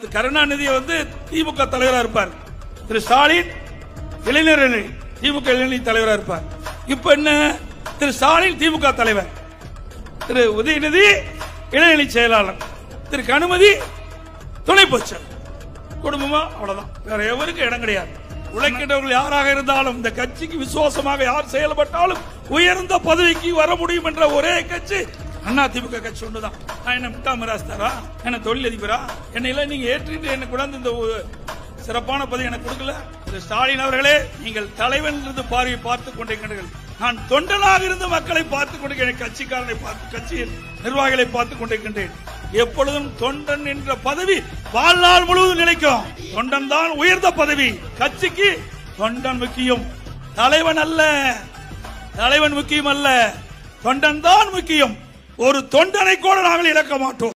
கருணாநிதி வந்து திமுக தலைவரா இருப்பார் திரு ஸ்டாலின் இளைஞர் அணி திமுக இளைஞரணி தலைவரா இருப்பார் இப்ப என்ன திரு ஸ்டாலின் திமுக தலைவர் திரு உதயநிதி இளைஞரணி செயலாளர் திரு கனுமதி துணை பொச்சர் குடும்பமா அவ்வளவுதான் வேற எவருக்கும் இடம் கிடையாது உழைக்கின்றவர்கள் யாராக இருந்தாலும் இந்த கட்சிக்கு விசுவாசமாக யார் செயல்பட்டாலும் உயர்ந்த பதவிக்கு வர முடியும் என்ற ஒரே கட்சி அண்ணா திமுக கட்சி ஒண்ணுதான் நான் என்ன முட்டா மிராஸ்தாரா என்ன தொழிலதிபரா என்னை எல்லாம் நீங்க ஏற்றிட்டு என்ன கொண்டாந்து இந்த ஒரு சிறப்பான பதவி எனக்கு கொடுக்கல திரு ஸ்டாலின் அவர்களே நீங்கள் தலைவன் இருந்து பார்வையை பார்த்துக் கொண்டிருக்கிறீர்கள் நான் தொண்டனாக இருந்து மக்களை பார்த்துக் கொண்டிருக்கிறேன் கட்சிக்காரனை பார்த்து கட்சியின் நிர்வாகிகளை பார்த்துக் கொண்டிருக்கின்றேன் எப்பொழுதும் தொண்டன் என்ற பதவி வாழ்நாள் முழுவதும் நிலைக்கும் தொண்டன் தான் உயர்ந்த பதவி கட்சிக்கு தொண்டன் முக்கியம் தலைவன் அல்ல தலைவன் முக்கியம் அல்ல தொண்டன் தான் முக்கியம் ஒரு தொண்டனை கூட நாங்கள் இழக்க மாட்டோம்